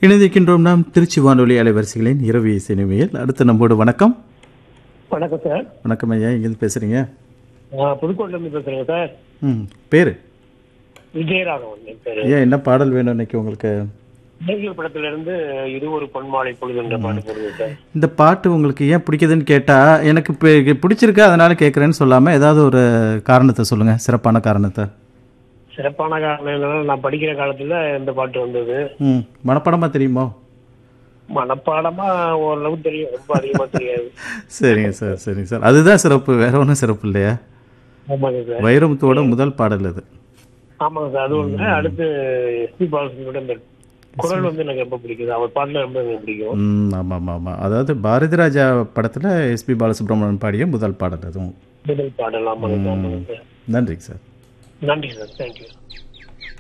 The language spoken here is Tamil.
இணைந்திருக்கின்றோம் நாம் திருச்சி வானொலி அலைவரிசைகளின் இரவு இசை நிலையில் அடுத்து நம்மோடு வணக்கம் வணக்கம் சார் வணக்கம் ஐயா எங்கேருந்து பேசுகிறீங்க நான் புதுக்கோட்டையில இருந்து பேசுறேங்க சார் ம் பேர் விஜயராகவன் என் பேரு ஐயா என்ன பாடல் வேணும் இன்னைக்கு உங்களுக்கு நேர்கள் படத்துல இருந்து இது ஒரு பொன்மாலை பொழுது என்ற பாட்டு போடுங்க சார் இந்த பாட்டு உங்களுக்கு ஏன் பிடிக்குதுன்னு கேட்டால் எனக்கு இப்போ பிடிச்சிருக்கு அதனால கேட்குறேன்னு சொல்லாமல் ஏதாவது ஒரு காரணத்தை சொல்லுங்கள் சிறப்பான காரணத்தை சிறப்பான காரணம் என்னன்னா நான் படிக்கிற காலத்துல இந்த பாட்டு வந்தது ம் மனப்படமாக தெரியுமோ மனப்பாடமா ஓரளவு தெரியும் ரொம்ப அதிகமா தெரியாது சரிங்க சார் சரிங்க சார் அதுதான் சிறப்பு வேற ஒன்றும் சிறப்பு இல்லையா ஆமாங்க சார் வைரமுத்துவோட முதல் பாடல் அது ஆமாங்க சார் அது ஒண்ணு அடுத்து எஸ்பி பாலசுப்ரமணியோட இந்த குரல் வந்து எனக்கு ரொம்ப பிடிக்குது அவர் பாட்டுல ரொம்ப எனக்கு பிடிக்கும் ம் ஆமாம் ஆமாம் ஆமாம் அதாவது பாரதி ராஜா படத்தில் எஸ்பி பாலசுப்ரமணியன் பாடிய முதல் பாடல் அதுவும் முதல் பாடல் ஆமாங்க சார் ஆமாங்க சார் நன்றிங்க சார் நன்றி சார் தேங்க்யூ